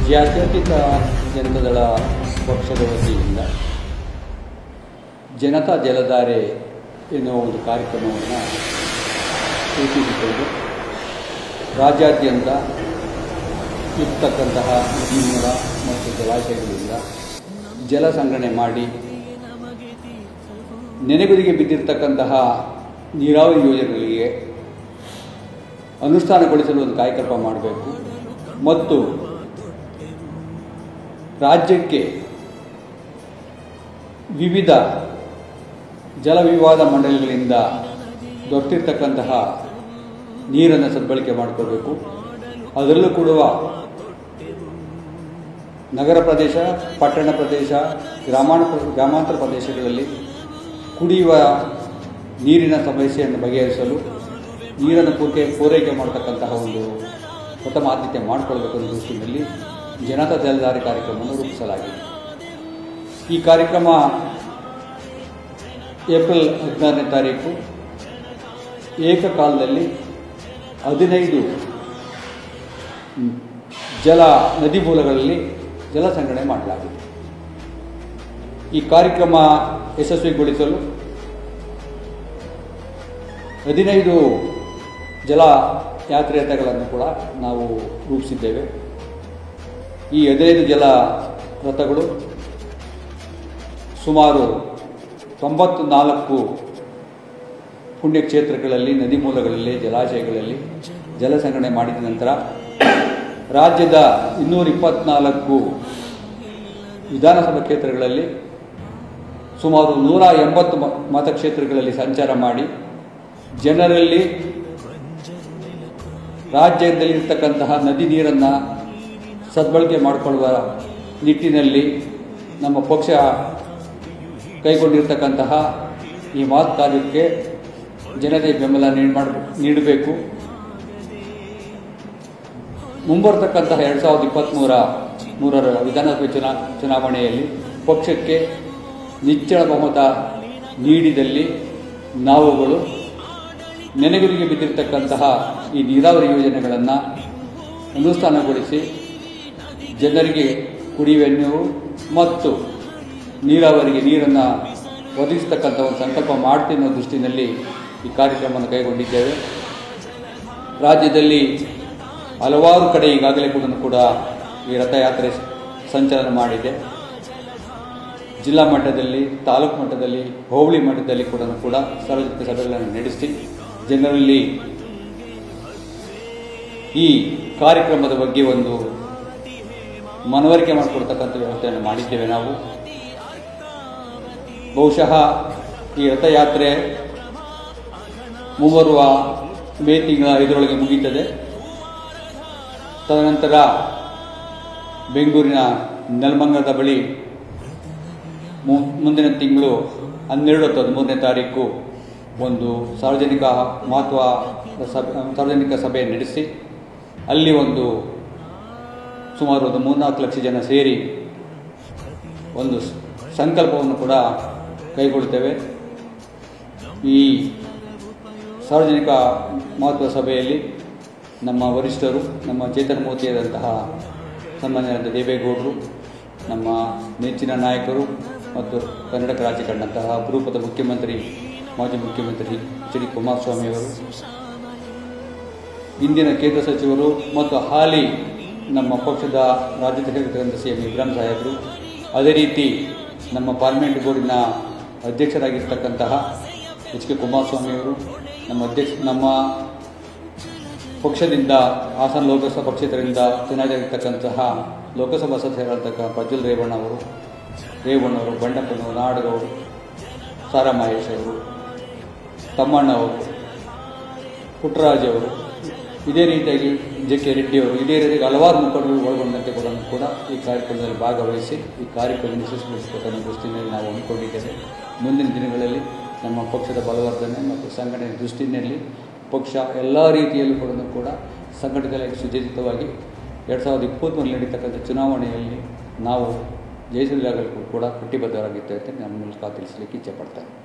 ಜಾತ್ಯತೀತ ಜನತಾದಳ ಪಕ್ಷದ ವತಿಯಿಂದ ಜನತಾ ಜಲಧಾರೆ ಎನ್ನುವ ಒಂದು ಕಾರ್ಯಕ್ರಮವನ್ನು ರೂಪಿಸಿಕೊಂಡು ರಾಜ್ಯಾದ್ಯಂತ ಇರ್ತಕ್ಕಂತಹ ನದಿಮೂಲ ಮತ್ತು ಜಲಾಶಯಗಳಿಂದ ಜಲ ಸಂಗ್ರಹಣೆ ಮಾಡಿ ನೆನೆಗುದಿಗೆ ಬಿದ್ದಿರ್ತಕ್ಕಂತಹ ನೀರಾವರಿ ಯೋಜನೆಗಳಿಗೆ ಅನುಷ್ಠಾನಗೊಳಿಸಲು ಒಂದು ಕಾರ್ಯಕ್ರಮ ಮಾಡಬೇಕು ಮತ್ತು ರಾಜ್ಯಕ್ಕೆ ವಿವಿಧ ಜಲವಿವಾದ ಮಂಡಳಿಗಳಿಂದ ದೊರೆತಿರ್ತಕ್ಕಂತಹ ನೀರನ್ನು ಸದ್ಬಳಕೆ ಮಾಡಿಕೊಳ್ಬೇಕು ಅದರಲ್ಲೂ ಕೂಡ ನಗರ ಪ್ರದೇಶ ಪಟ್ಟಣ ಪ್ರದೇಶ ಗ್ರಾಮಾಣ ಗ್ರಾಮಾಂತರ ಪ್ರದೇಶಗಳಲ್ಲಿ ಕುಡಿಯುವ ನೀರಿನ ಸಮಸ್ಯೆಯನ್ನು ಬಗೆಹರಿಸಲು ನೀರನ್ನು ಪೂರ್ಕೆ ಪೂರೈಕೆ ಮಾಡತಕ್ಕಂತಹ ಒಂದು ಪ್ರಥಮ ಆದ್ಯತೆ ಮಾಡಿಕೊಳ್ಬೇಕು ಅನ್ನೋ ದೃಷ್ಟಿಯಲ್ಲಿ ಜನತಾ ಜಲಧಾರೆ ಕಾರ್ಯಕ್ರಮವನ್ನು ರೂಪಿಸಲಾಗಿದೆ ಈ ಕಾರ್ಯಕ್ರಮ ಏಪ್ರಿಲ್ ಹದಿನಾರನೇ ತಾರೀಕು ಏಕಕಾಲದಲ್ಲಿ ಹದಿನೈದು ಜಲ ನದಿ ಮೂಲಗಳಲ್ಲಿ ಜಲ ಸಂಗ್ರಹಣೆ ಮಾಡಲಾಗಿದೆ ಈ ಕಾರ್ಯಕ್ರಮ ಯಶಸ್ವಿಗೊಳಿಸಲು ಹದಿನೈದು ಜಲ ಯಾತ್ರೆಗಳನ್ನು ಕೂಡ ನಾವು ರೂಪಿಸಿದ್ದೇವೆ ಈ ಹದಿನೈದು ಜಲ ರಥಗಳು ಸುಮಾರು ತೊಂಬತ್ತು ನಾಲ್ಕು ಪುಣ್ಯಕ್ಷೇತ್ರಗಳಲ್ಲಿ ನದಿ ಮೂಲಗಳಲ್ಲಿ ಜಲಾಶಯಗಳಲ್ಲಿ ಜಲ ಸಂಗ್ರಹಣೆ ಮಾಡಿದ ನಂತರ ರಾಜ್ಯದ ಇನ್ನೂರ ಇಪ್ಪತ್ನಾಲ್ಕು ವಿಧಾನಸಭಾ ಕ್ಷೇತ್ರಗಳಲ್ಲಿ ಸುಮಾರು ನೂರ ಎಂಬತ್ತು ಮ- ಮತಕ್ಷೇತ್ರಗಳಲ್ಲಿ ಸಂಚಾರ ಮಾಡಿ ಜನರಲ್ಲಿ ರಾಜ್ಯದಲ್ಲಿರ್ತಕ್ಕಂತಹ ನದಿ ನೀರನ್ನು ಸದ್ಬಳಕೆ ಮಾಡಿಕೊಳ್ಳುವ ನಿಟ್ಟಿನಲ್ಲಿ ನಮ್ಮ ಪಕ್ಷ ಕೈಗೊಂಡಿರ್ತಕ್ಕಂತಹ ಈ ಮಹತ್ ಕಾರ್ಯಕ್ಕೆ ಜನತೆ ಬೆಂಬಲ ನೀಡ್ ಮಾಡ್ ನೀಡಬೇಕು ಮುಂಬರ್ತಕ್ಕಂತಹ ಎರಡು ಸಾವಿರದ ಇಪ್ಪತ್ತ್ಮೂರ ಮೂರರ ವಿಧಾನಸಭೆ ಚುನಾ ಚುನಾವಣೆಯಲ್ಲಿ ಪಕ್ಷಕ್ಕೆ ನಿಚ್ಚಳ ಬಹುಮತ ನೀಡಿದಲ್ಲಿ ನಾವುಗಳು ನೆನೆಗುದಿಗೆ ಬಿದ್ದಿರತಕ್ಕಂತಹ ಈ ನೀರಾವರಿ ಯೋಜನೆಗಳನ್ನು ಅನುಷ್ಠಾನಗೊಳಿಸಿ ಜನರಿಗೆ ಕುಡಿಯುವ ನೀರು ಮತ್ತು ನೀರಾವರಿಗೆ ನೀರನ್ನು ಒದಗಿಸ್ತಕ್ಕಂಥ ಒಂದು ಸಂಕಲ್ಪ ಮಾಡ್ತೀನಿ ಅನ್ನೋ ದೃಷ್ಟಿನಲ್ಲಿ ಈ ಕಾರ್ಯಕ್ರಮವನ್ನು ಕೈಗೊಂಡಿದ್ದೇವೆ ರಾಜ್ಯದಲ್ಲಿ ಹಲವಾರು ಕಡೆ ಈಗಾಗಲೇ ಕೂಡ ಕೂಡ ಈ ರಥಯಾತ್ರೆ ಸಂಚಲನ ಮಾಡಿದೆ ಜಿಲ್ಲಾ ಮಟ್ಟದಲ್ಲಿ ತಾಲೂಕು ಮಟ್ಟದಲ್ಲಿ ಹೋಬಳಿ ಮಟ್ಟದಲ್ಲಿ ಕೂಡ ಕೂಡ ಸಾರ್ವಜನಿಕ ಸಭೆಗಳನ್ನು ನಡೆಸಿ ಜನರಲ್ಲಿ ಈ ಕಾರ್ಯಕ್ರಮದ ಬಗ್ಗೆ ಒಂದು ಮನವರಿಕೆ ಮಾಡಿಕೊಡ್ತಕ್ಕಂಥ ವ್ಯವಸ್ಥೆಯನ್ನು ಮಾಡಿದ್ದೇವೆ ನಾವು ಬಹುಶಃ ಈ ರಥಯಾತ್ರೆ ಮುಂಬರುವ ಮೇ ತಿಂಗಳ ಐದರೊಳಗೆ ಮುಗೀತದೆ ತದನಂತರ ಬೆಂಗಳೂರಿನ ನೆಲಮಂಗಲದ ಬಳಿ ಮು- ಮುಂದಿನ ತಿಂಗಳು ಹನ್ನೆರಡು ಅಥವಾ ಹದಿಮೂರನೇ ತಾರೀಕು ಒಂದು ಸಾರ್ವಜನಿಕ ಮಹತ್ವ ಸಭೆ ಸಾರ್ವಜನಿಕ ಸಭೆ ನಡೆಸಿ ಅಲ್ಲಿ ಒಂದು ಸುಮಾರು ಒಂದು ಮೂರ್ನಾಲ್ಕು ಲಕ್ಷ ಜನ ಸೇರಿ ಒಂದು ಸ್- ಸಂಕಲ್ಪವನ್ನು ಕೂಡ ಕೈಗೊಳ್ಳುತ್ತೇವೆ ಈ ಸಾರ್ವಜನಿಕ ಮಹತ್ವ ಸಭೆಯಲ್ಲಿ ನಮ್ಮ ವರಿಷ್ಠರು ನಮ್ಮ ಚೇತನ ಮೂರ್ತಿಯಾದಂತಹ ಸನ್ಮಾನ್ಯರಾದ ದೇವೇಗೌಡರು ನಮ್ಮ ನೆಚ್ಚಿನ ನಾಯಕರು ಮತ್ತು ಕರ್ನಾಟಕ ರಾಜ್ಯ ಕಂಡಂತಹ ಅಪರೂಪದ ಮುಖ್ಯಮಂತ್ರಿ ಮಾಜಿ ಮುಖ್ಯಮಂತ್ರಿ ಎಚ್ ಡಿ ಕುಮಾರಸ್ವಾಮಿಯವರು ಇಂದಿನ ಕೇಂದ್ರ ಸಚಿವರು ಮತ್ತು ಹಾಲಿ ನಮ್ಮ ಪಕ್ಷದ ರಾಜ್ಯಾಧ್ಯಕ್ಷರಾಗಿರ್ತಕ್ಕಂಥ ಸಿ ಎಂ ಇಬ್ರಾಹಿಂ ಸಾಹೇಬರು ಅದೇ ರೀತಿ ನಮ್ಮ ಪಾರ್ಲಿಮೆಂಟ್ ಬೋರ್ಡಿನ ಅಧ್ಯಕ್ಷರಾಗಿರ್ತಕ್ಕಂತಹ ಎಚ್ ಕೆ ಕುಮಾರಸ್ವಾಮಿಯವರು ನಮ್ಮ ಅಧ್ಯಕ್ಷ ನಮ್ಮ ಪಕ್ಷದಿಂದ ಹಾಸನ ಲೋಕಸಭಾ ಕ್ಷೇತ್ರದಿಂದ ಚುನಾಯಿತರಾಗಿರ್ತಕ್ಕಂತಹ ಲೋಕಸಭಾ ಸದಸ್ಯರಾಗಿರ್ತಕ್ಕ ಪ್ರಜ್ವಲ್ ರೇವಣ್ಣ ಅವರು ರೇವಣ್ಣವರು ಬಂಡಪ್ಪನವರು ನಾಡಗೌಡರು ಸಾರಾ ಮಹೇಶ್ ಅವರು ತಮ್ಮಣ್ಣ ಅವರು ಪುಟ್ಟರಾಜ್ ಅವರು ಇದೇ ರೀತಿಯಾಗಿ ಜೆ ಕೆ ರೆಡ್ಡಿ ಅವರು ಇದೇ ರೀತಿಯಾಗಿ ಹಲವಾರು ಮುಖಂಡರು ಒಳಗೊಂಡಂತೆ ಕೂಡ ಕೂಡ ಈ ಕಾರ್ಯಕ್ರಮದಲ್ಲಿ ಭಾಗವಹಿಸಿ ಈ ಕಾರ್ಯಕ್ರಮ ಯಶಸ್ವಿಗೊಳಿಸಬೇಕನ್ನೋ ದೃಷ್ಟಿಯಲ್ಲಿ ನಾವು ಹಮ್ಮಿಕೊಂಡಿದ್ದೇವೆ ಮುಂದಿನ ದಿನಗಳಲ್ಲಿ ನಮ್ಮ ಪಕ್ಷದ ಬಲವರ್ಧನೆ ಮತ್ತು ಸಂಘಟನೆ ದೃಷ್ಟಿನಲ್ಲಿ ಪಕ್ಷ ಎಲ್ಲ ರೀತಿಯಲ್ಲೂ ಕೂಡ ಕೂಡ ಸಂಘಟಿತವಾಗಿ ಸುಜೀವಿತವಾಗಿ ಎರಡು ಸಾವಿರದ ಇಪ್ಪತ್ತ್ಮೂರಲ್ಲಿ ನಡೀತಕ್ಕಂಥ ಚುನಾವಣೆಯಲ್ಲಿ ನಾವು ಜಯಿಸಲಿಯಾಗಲು ಕೂಡ ಕಟ್ಟಿಬದ್ಧರಾಗಿರ್ತೇವೆ ಅಂತ ನಮ್ಮ ಮೂಲಕ ತಿಳಿಸಲಿಕ್ಕೆ ಇಚ್ಛೆಪಡ್ತೇನೆ